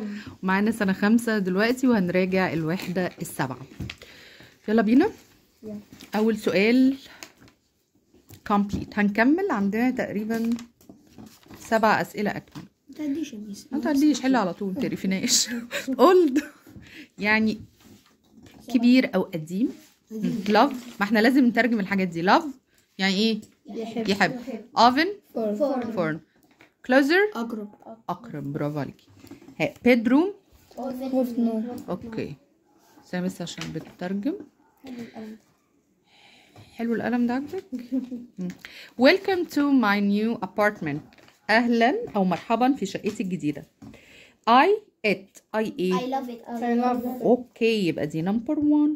ومعانا سنة خمسة دلوقتي وهنراجع الوحدة السابعة يلا بينا يلا. أول سؤال complete هنكمل عندنا تقريبا سبع أسئلة أكمل ما تعديش يا ميس ما تعديش حل على طول متقرفناش old يعني كبير أو قديم love ما احنا لازم نترجم الحاجات دي love يعني ايه يحب يحب oven فور فرن closer أقرب أقرب برافو عليكي ها bedroom وفت نور اوكي سامي بس عشان بتترجم حلو القلم ده عجبك مم. welcome to my new apartment اهلا او مرحبا في شقتي الجديده I it I I ايه love it. I love it. اوكي يبقى دي نمبر 1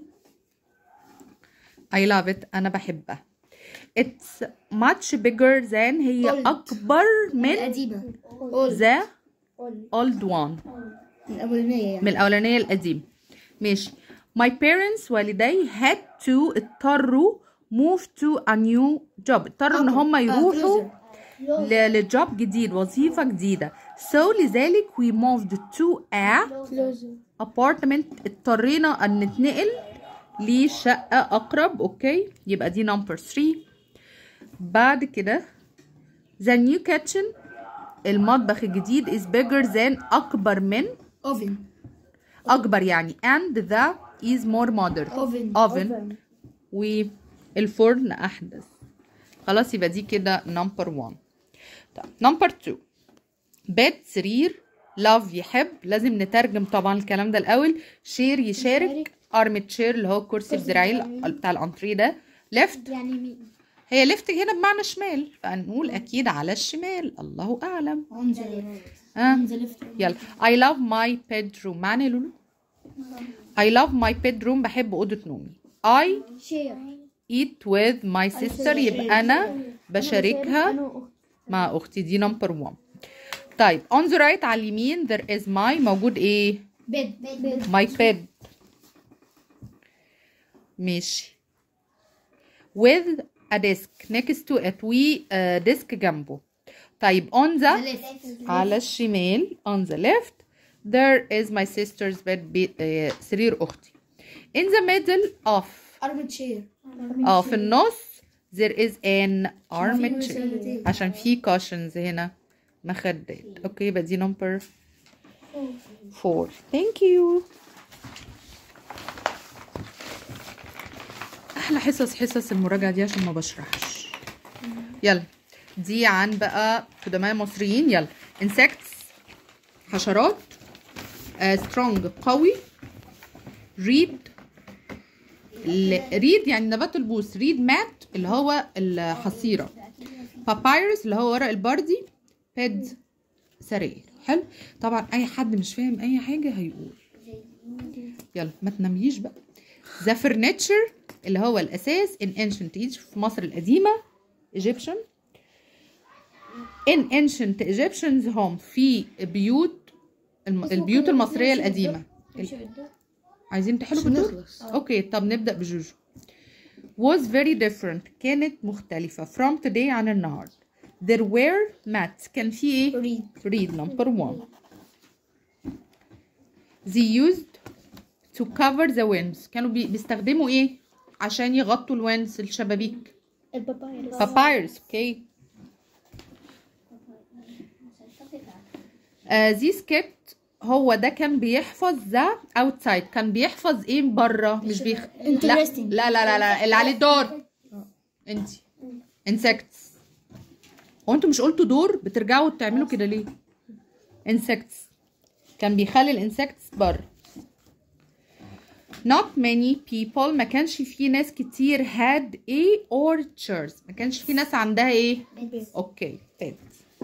I love it انا بحبها it's much bigger than هي Old. اكبر من قديمة the old one الأولانية يعني من الأولانية القديم ماشي my parents والدي had to اضطروا move to a new job اضطروا ان هم يروحوا ل- لجوب جديد وظيفة جديدة so لذلك we moved to a apartment اضطرينا ان نتنقل لشقة اقرب اوكي يبقى دي نمبر 3 بعد كده the new kitchen المطبخ الجديد is bigger than اكبر من أوفن اكبر يعني and the is more modern Oven. oven والفرن احدث خلاص يبقى دي كده نمبر 1 طب نمبر 2 بيت سرير لاف يحب لازم نترجم طبعا الكلام ده الاول شير يشارك ارم تشير اللي هو الكرسي بذراعين بتاع الانتريه ده ليفت يعني مين؟ هي ليفت هنا بمعنى شمال فهنقول اكيد على الشمال الله اعلم on the ها on the left يلا I love my bedroom معنى يا لولو I love my bedroom بحب أوضة نومي I شير eat with my sister يبقى أنا بشاركها مع أختي دي نمبر 1 طيب on the right على اليمين there is my موجود إيه بيد my bed ماشي with a desk next to it و uh, desk جنبه طيب on the left على الشمال on the left there is my sister's bed بي, آه سرير أختي in the middle of arm chair اه في النص there is an arm في chair مسندتين. عشان في cushions هنا مخدات اوكي يبقى دي number four thank you احلى حصص حصص المراجعه دي عشان ما بشرحش يلا دي عن بقى قدماء مصريين يلا insects حشرات uh, strong قوي read ريد يعني نبات البوس ريد مات اللي هو الحصيرة بابايرس اللي هو ورق البردي بيد سرير حلو طبعا اي حد مش فاهم اي حاجة هيقول يلا ما تناميش بقى ذا فرنتشر اللي هو الاساس in ancient Egypt في مصر القديمة Egyptian in ancient Egyptians home في بيوت الم... البيوت المصرية القديمة عايزين تحلوا عشان بالدور نخلص. اوكي طب نبدأ بجوجو was very different كانت مختلفة from today عن النهاردة there were mats كان في ايه read read number one they used to cover the windows كانوا بي- بيستخدموا ايه عشان يغطوا الويندز الشبابيك البابايرس papyrus اوكي آه this kept هو ده كان بيحفظ ذا outside كان بيحفظ ايه بره مش بيخ لا Interesting. لا لا لا, لا. اللي عليه الدور انت insects هو انتوا مش قلتوا دور بترجعوا تعملوا كده ليه insects كان بيخلي الانسكتس بره not many people ما كانش في ناس كتير had a or chairs ما كانش في ناس عندها ايه اوكي بيت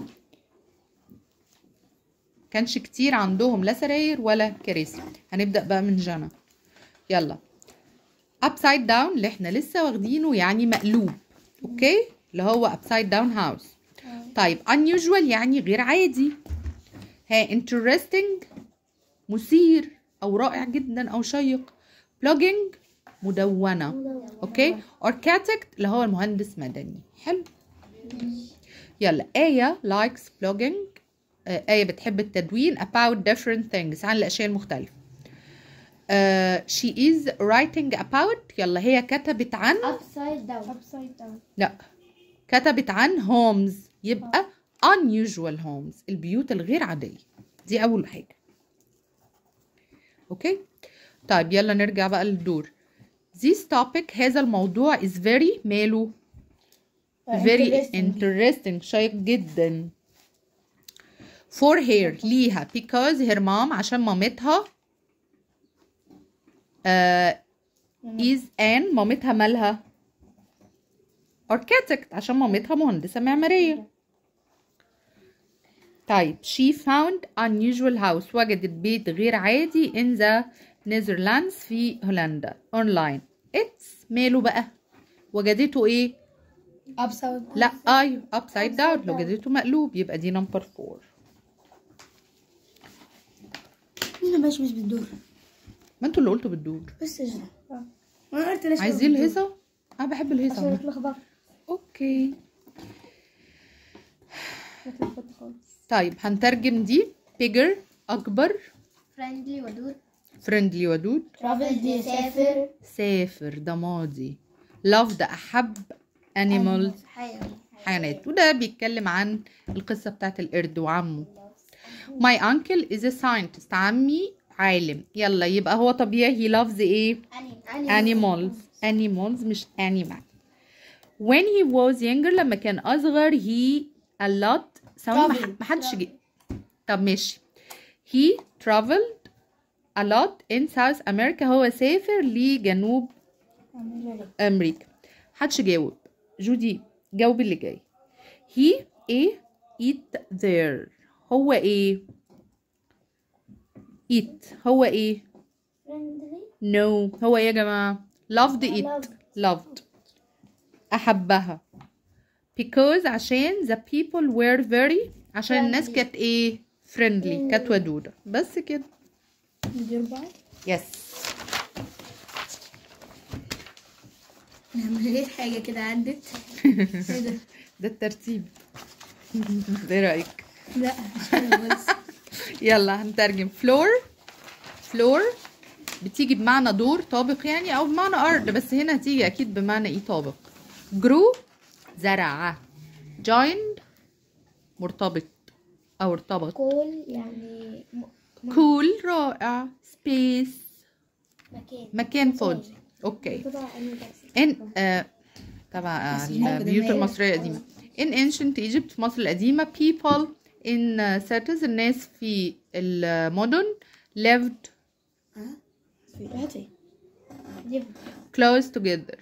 كانش كتير عندهم لا سراير ولا كراسي هنبدأ بقى من جنى يلا upside down اللي احنا لسه واخدينه يعني مقلوب اوكي اللي هو upside down house طيب unusual يعني غير عادي ها interesting مثير او رائع جدا او شيق plugging مدونة اوكي architect اللي هو المهندس مدني حلو يلا آية likes plugging uh, آه آية بتحب التدوين about different things عن الأشياء المختلفة آه she is writing about يلا هي كتبت عن upside down upside down لا كتبت عن homes يبقى unusual homes البيوت الغير عادية دي أول حاجة أوكي طيب يلا نرجع بقى للدور this topic هذا الموضوع is very ماله very interesting شيق جدا for her ليها because her mom عشان مامتها uh, is an مامتها مالها architect عشان مامتها مهندسة معمارية طيب she found unusual house وجدت بيت غير عادي in the Netherlands في هولندا online it's ماله بقى وجدته ايه upside لا ايوه upside down لو جدته مقلوب يبقى دي نمبر 4 انا ماشي مش بتدور ما انتوا اللي قلتوا بتدور بس اجري وانا قلت ليش عايزين الهيصة انا بحب الهيصة عشان عموماً. اتلخبطت اوكي اتلخبطت خالص طيب هنترجم دي bigger اكبر فريندلي ودود friendly ودود ترافل دي سافر سافر ده ماضي love ده احب animals حيوان حيوانات وده بيتكلم عن القصة بتاعت القرد وعمه my uncle is a scientist عمي عالم يلا يبقى هو طبيعي he loves ايه animals animals مش animal when he was younger لما كان أصغر he a lot ثواني ما ح- Traveled. ما حدش جه طب ماشي he traveled a lot in South America هو سافر لجنوب أمريكا حدش جاوب جودي جاوب اللي جاي he ايه eat there هو ايه eat هو ايه no هو ايه يا جماعة loved it loved أحبها because عشان the people were very عشان الناس Friendly. كانت ايه friendly كانت ودودة بس كده ندير بعض يس انا لقيت حاجه كده عدت ايه ده ده الترتيب ايه رأيك لا مش حلو بس يلا هنترجم فلور فلور بتيجي بمعنى دور طابق يعني او بمعنى ارض بس هنا هتيجي اكيد بمعنى ايه طابق جرو زرع joined مرتبط او ارتبط كول يعني كول رائع سبيس مكان مكان فاضي اوكي طبعا ان آه طبعا آه، البيوت المصرية القديمة in ancient Egypt في مصر القديمة people in uh, cities الناس في المدن lived هاتي دي close together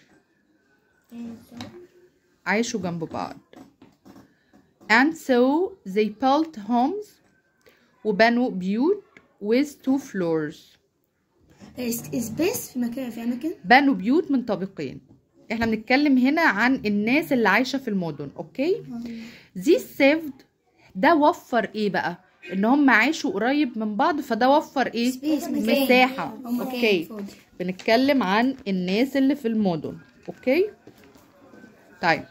عاشوا جنب بعض and so they built homes وبنوا بيوت with two floors سبيس في مكان في اماكن بنوا بيوت من طابقين احنا بنتكلم هنا عن الناس اللي عايشة في المدن اوكي this saved ده وفر ايه بقى ان هم عاشوا قريب من بعض فده وفر ايه Space، مكان. مساحة مكان اوكي فاضي. بنتكلم عن الناس اللي في المدن اوكي طيب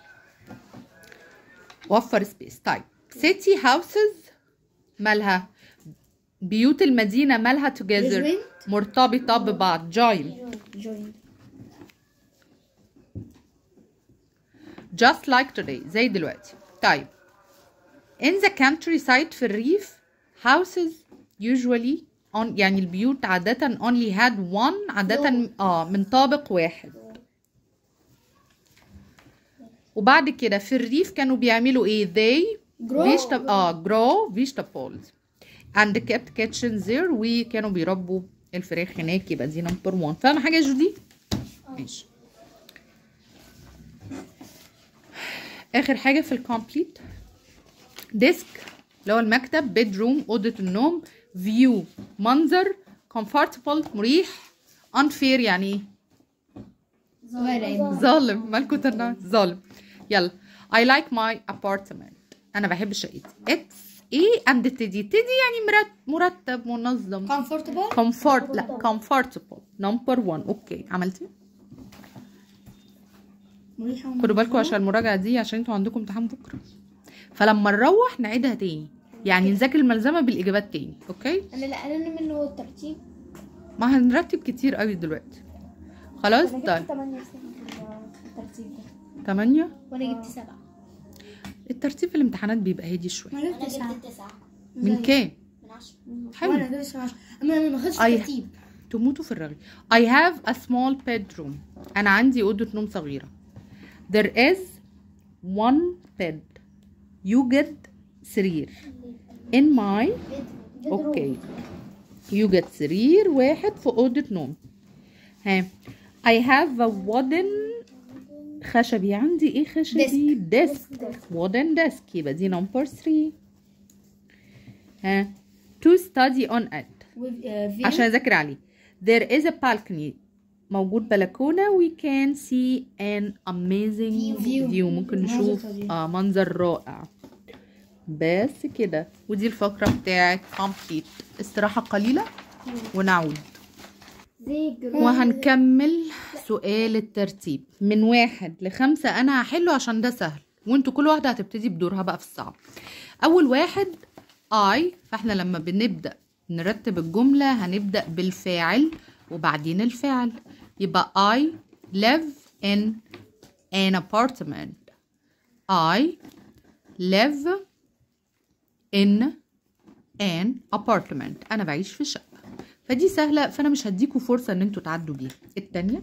وفر سبيس طيب city houses مالها بيوت المدينة مالها together Joined. مرتبطة ببعض joined جوين just like today زي دلوقتي طيب in the countryside في الريف houses usually on يعني البيوت عادة only had one عادة اه من طابق واحد وبعد كده في الريف كانوا بيعملوا ايه they Grow. vegetable اه grow vegetables and kept kitchens there وكانوا بيربوا الفراخ هناك يبقى دي نمبر 1 فاهمة حاجة يا جودي؟ ماشي اخر حاجه في الكومبليت ديسك اللي هو المكتب بيدروم اوضه النوم فيو منظر كومفورتبل مريح unfair يعني ايه صغيرة ظالم مالكوا تنع ظالم يلا I like my apartment انا بحب شقتي it's ايه and تدي تدي يعني مرت- مرتب منظم comfortable comfort لا comfortable number one اوكي عملتي مريحة خدوا بالكم عشان المراجعه دي عشان انتوا عندكم امتحان بكره فلما نروح نعيدها تاني يعني نذاكر الملزمه بالاجابات تاني اوكي انا لا انا منه الترتيب ما هنرتب كتير قوي دلوقتي خلاص انا طيب جبت 8 في الترتيب ده تمانية وانا جبت 7 الترتيب في الامتحانات بيبقى هادي شويه انا جبت 9 من كام من 10 حلو وانا جبت 7 اما انا ما خدتش أي. ترتيب تموتوا في الرغي I have a small bedroom أنا عندي أوضة نوم صغيرة There is one bed يوجد سرير in my أوكي يوجد سرير واحد في أوضة نوم ها I have a wooden خشبي عندي ايه خشبي desk wooden desk يبقى دي number 3 ها to study on it عشان اذاكر عليه there is a balcony موجود بلكونه we can see an amazing View. view ممكن نشوف طبيعي. آه منظر رائع بس كده ودي الفقرة بتاعت complete استراحة قليلة ونعود زي وهنكمل سؤال الترتيب من واحد لخمسة أنا هحله عشان ده سهل وانتوا كل واحدة هتبتدي بدورها بقى في الصعب أول واحد I فاحنا لما بنبدأ نرتب الجملة هنبدأ بالفاعل وبعدين الفعل يبقى I live in an apartment I live in an apartment أنا بعيش في شقة فدي سهلة فأنا مش هديكوا فرصة إن انتوا تعدوا بيها التانية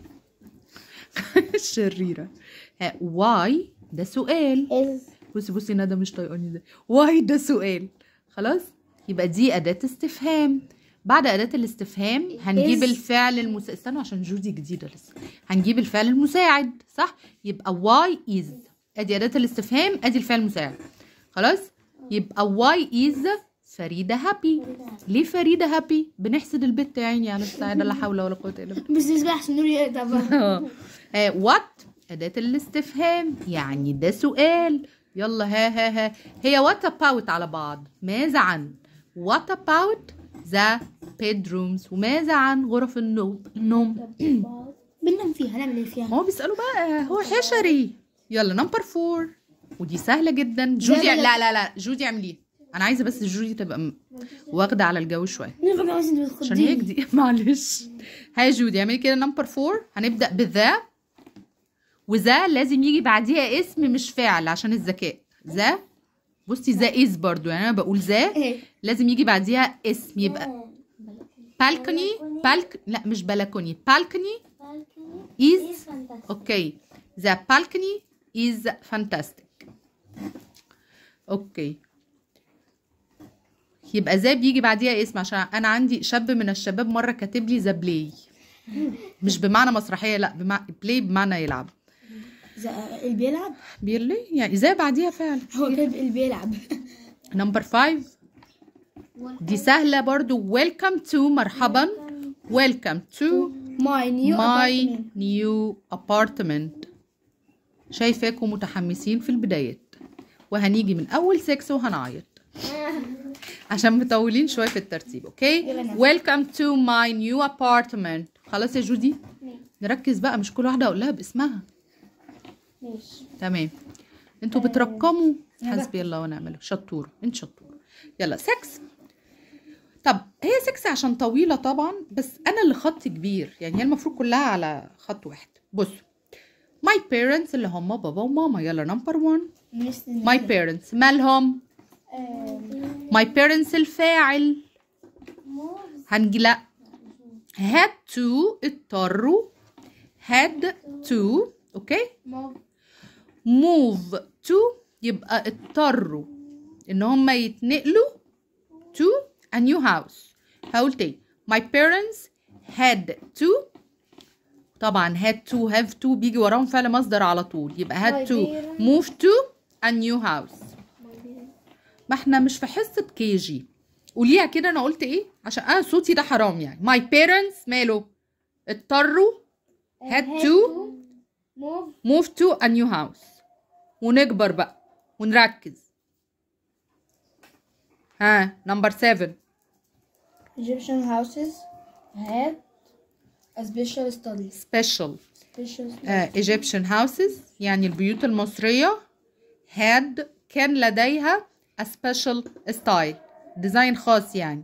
الشريرة ها why ده سؤال از بصي بصي ندى مش طايقاني ده واي ده سؤال خلاص يبقى دي أداة استفهام بعد أداة الاستفهام هنجيب Is. الفعل المساعد استنوا عشان جودي جديدة لسه هنجيب الفعل المساعد صح يبقى why is ادي أداة الاستفهام ادي الفعل المساعد خلاص يبقى why is فريدة هابي ليه فريدة هابي بنحسد البت يا عيني على السعادة لا حول ولا قوة إلا بالله بس بالنسبه عشان نور يقدر بقى وات أداة الاستفهام يعني ده سؤال يلا ها ها ها هي what about على بعض ماذا عن what about the bedrooms وماذا عن غرف النوم النوم بننام فيها نعمل ايه فيها ما هو بيسألوا بقى هو حشري يلا نمبر فور ودي سهلة جدا جودي زي ما- لا لا لا جودي اعمليه انا عايزة بس جودي تبقى م- واخدة على الجو شوية نرجع عايزين عشان هي جديدة معلش هاي جودي اعملي كده نمبر فور هنبدأ بذا وذا لازم يجي بعديها اسم مش فعل عشان الذكاء ذا بصي ذا از برضو يعني انا بقول ذا ايه لازم يجي بعديها اسم يبقى بالكوني بالك لا مش بلكوني بالكوني is اوكي the balcony is fantastic اوكي يبقى ذا بيجي بعديها اسم عشان انا عندي شاب من الشباب مره كاتب لي ذا بلاي مش بمعنى مسرحيه لا بمعنى بلاي بمعنى يلعب ز- اللي بيلعب بيرلي يعني ذا بعديها فعل هو كده اللي بيلعب نمبر 5 دي سهله برضو welcome to مرحبا welcome to ماي نيو my new apartment شايفاكم متحمسين في البدايات وهنيجي من اول 6 وهنعيط عشان مطولين شويه في الترتيب اوكي يلا نعم. welcome to my new apartment خلاص يا جودي نركز بقى مش كل واحده اقول لها باسمها ماشي تمام انتوا بترقموا حسبي الله ونعم الوكيل شطوره انت شطوره يلا 6 طب هي 6 عشان طويله طبعا بس انا اللي خطي كبير يعني هي المفروض كلها على خط واحد بصوا my parents اللي هم بابا وماما يلا نمبر 1 my parents مالهم my parents الفاعل هنجي لا had to اضطروا had to اوكي move to يبقى اضطروا ان هم يتنقلوا to a new house هقول تاني my parents had to طبعا had to have to بيجي وراهم فعل مصدر على طول يبقى had My to parents- move to a new house ما احنا مش في حصة كي جي قوليها كده انا قلت ايه عشان انا صوتي ده حرام يعني my parents ماله اضطروا had to موف move to a new house ونكبر بقى ونركز ها نمبر 7 Egyptian houses had a special study special special study. uh, Egyptian houses يعني البيوت المصرية had كان لديها a special style ديزاين خاص يعني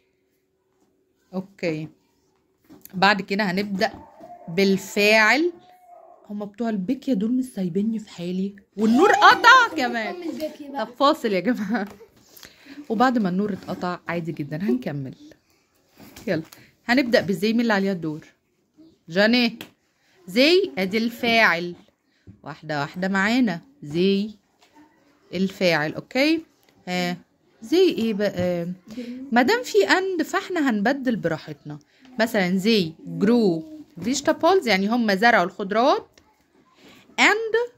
اوكي بعد كده هنبدأ بالفاعل هما بتوع البكية دول مش سايبيني في حالي والنور قطع كمان كمل بيكي طب بقى فاصل يا جماعة وبعد ما النور اتقطع عادي جدا هنكمل يلا هنبدأ بزي مين اللي عليها الدور جاني زي ادي الفاعل واحدة واحدة معانا زي الفاعل اوكي ها زي ايه بقى مادام في اند فاحنا هنبدل براحتنا مثلا زي جرو vegetables يعني هم زرعوا الخضروات and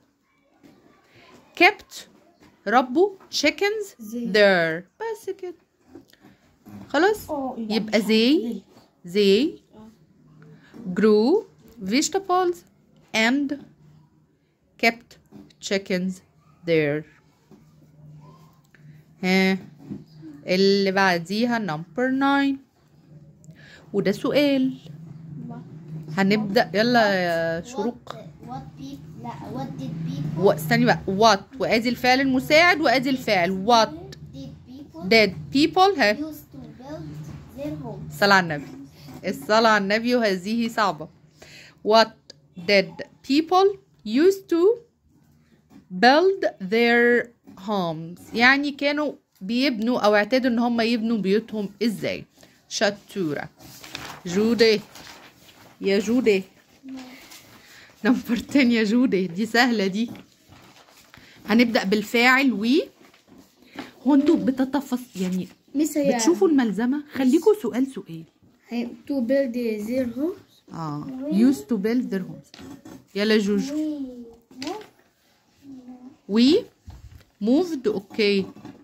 kept ربوا chickens زي. there بس كده خلاص اه لا. يبقى زي زي grew vegetables and kept chickens there ها اللي بعديها number 9 وده سؤال هنبدأ يلا يا شروق What, what people لا what did people و- استني بقى what وادي الفعل المساعد وادي الفعل what did people did people ها used to build their homes الصلاة على النبي الصلاة على النبي وهذه صعبة What did people used to build their homes يعني كانوا بيبنوا أو اعتادوا إن هم يبنوا بيوتهم إزاي شطورة جودي يا جودي نمبر 10 يا جودي دي سهلة دي هنبدأ بالفاعل وي هو انتوا بتتفص يعني ميس هي بتشوفوا الملزمة خليكوا سؤال سؤال هي to build their homes اه used to build their homes يلا جوجو we moved اوكي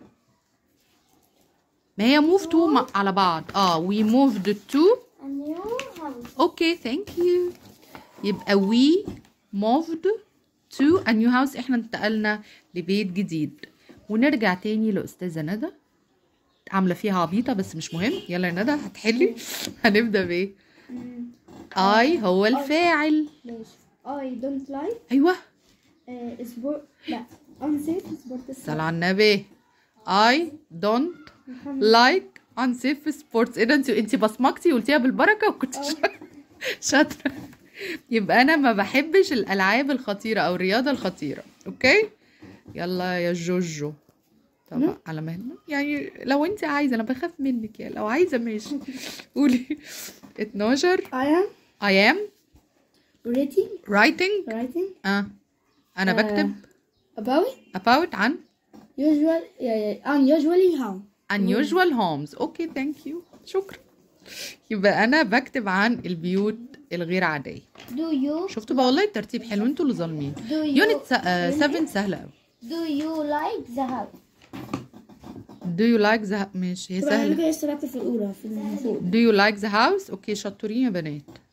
ما هي move to مع- على بعض اه we moved to a new house اوكي thank you يبقى we moved to a new house احنا انتقلنا لبيت جديد ونرجع تاني لأستاذة ندى عاملة فيها عبيطة بس مش مهم يلا يا ندى هتحلي هنبدأ بإيه I هو الفاعل ماشي I don't like أيوه uh, sport لا unsafe sport صل على النبي I don't like unsafe sports ايه ده انت انت بصمجتي وقلتيها بالبركة وكنت شاطرة يبقى أنا ما بحبش الألعاب الخطيرة أو الرياضة الخطيرة أوكي يلا يا جوجو طبعا على مهلنا يعني لو انت عايزة أنا بخاف منك يا لو عايزة ماشي قولي 12 I am I am reading writing writing اه أنا آه. بكتب about about عن usual yeah, yeah, unusually how unusual homes اوكي ثانك يو شكرا يبقى انا بكتب عن البيوت الغير عاديه do you شفتوا بقى والله الترتيب حلو انتوا اللي ظالمين do you يونت 7 سهله قوي do you like the house do you like the ماشي هي طبعا انا سهله كده لسه بكتب في الاولى في المفروض do you like the house اوكي شطورين يا بنات